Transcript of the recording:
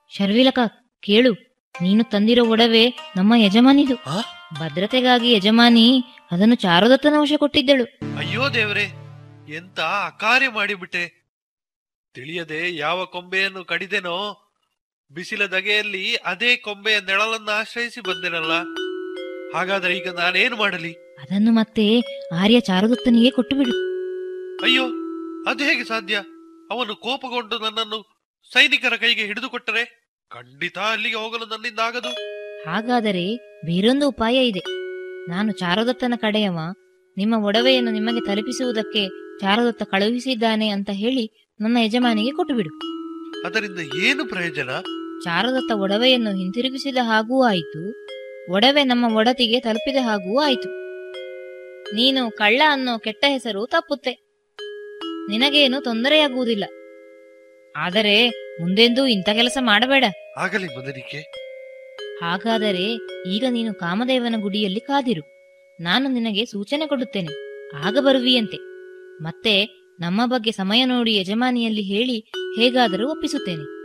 ಶರ್ವಿಲಕ ಕೇಳು ನೀನು ತಂದಿರೋ ಒಡವೆ ನಮ್ಮ ಯಜಮಾನಿದು ಆ? ಭದ್ರತೆಗಾಗಿ ಯಜಮಾನಿ ಅದನ್ನು ಚಾರುದತ್ತನ ವಶ ಕೊಟ್ಟಿದ್ದಳು ಅಯ್ಯೋ ದೇವ್ರೆ ಎಂತ ಅಕಾರ್ಯ ಮಾಡಿಬಿಟ್ಟೆ ತಿಳಿಯದೆ ಯಾವ ಕೊಂಬೆಯನ್ನು ಕಡಿದೆನೋ ಬಿಸಿಲ ದಗೆಯಲ್ಲಿ ಅದೇ ಕೊಂಬೆಯ ನೆಳಲನ್ನ ಆಶ್ರಯಿಸಿ ಬಂದೆನಲ್ಲ ಹಾಗಾದ್ರೆ ಈಗ ನಾನೇನು ಮಾಡಲಿ ಅದನ್ನು ಮತ್ತೆ ಆರ್ಯ ಚಾರುದತ್ತನಿಗೆ ಕೊಟ್ಟು ಬಿಡು ಅಯ್ಯೋ ಅದು ಹೇಗೆ ಸಾಧ್ಯ ಅವನು ಕೋಪಗೊಂಡು ನನ್ನನ್ನು ಸೈನಿಕರ ಕೈಗೆ ಹಿಡಿದುಕೊಟ್ಟರೆ ಖಂಡಿತ ಅಲ್ಲಿಗೆ ಹೋಗಲು ನನ್ನಿಂದ ಆಗದು ಹಾಗಾದರೆ ಬೇರೊಂದು ಉಪಾಯ ಇದೆ ನಾನು ಚಾರುದತ್ತನ ಕಡೆಯವ ನಿಮ್ಮ ಒಡವೆಯನ್ನು ನಿಮಗೆ ತಲುಪಿಸುವುದಕ್ಕೆ ಚಾರುದತ್ತ ಕಳುಹಿಸಿದ್ದಾನೆ ಅಂತ ಹೇಳಿ ನನ್ನ ಯಜಮಾನಿಗೆ ಕೊಟ್ಟು ಬಿಡು ಅದರಿಂದ ಏನು ಪ್ರಯೋಜನ ಚಾರುದತ್ತ ಒಡವೆಯನ್ನು ಹಿಂತಿರುಗಿಸಿದ ಹಾಗೂ ಆಯಿತು ಒಡವೆ ನಮ್ಮ ಒಡತಿಗೆ ತಲುಪಿದ ಹಾಗೂ ಆಯಿತು ನೀನು ಕಳ್ಳ ಅನ್ನೋ ಕೆಟ್ಟ ಹೆಸರು ತಪ್ಪುತ್ತೆ ನಿನಗೇನು ತೊಂದರೆಯಾಗುವುದಿಲ್ಲ ಆದರೆ ಮುಂದೆಂದೂ ಇಂಥ ಕೆಲಸ ಮಾಡಬೇಡ ಆಗಲಿ ಮದನಿಕೆ ಹಾಗಾದರೆ ಈಗ ನೀನು ಕಾಮದೇವನ ಗುಡಿಯಲ್ಲಿ ಕಾದಿರು ನಾನು ನಿನಗೆ ಸೂಚನೆ ಕೊಡುತ್ತೇನೆ ಆಗ ಬರುವಿಯಂತೆ ಮತ್ತೆ ನಮ್ಮ ಬಗ್ಗೆ ಸಮಯ ನೋಡಿ ಯಜಮಾನಿಯಲ್ಲಿ ಹೇಳಿ ಹೇಗಾದರೂ ಒಪ್ಪಿಸುತ್ತೇನೆ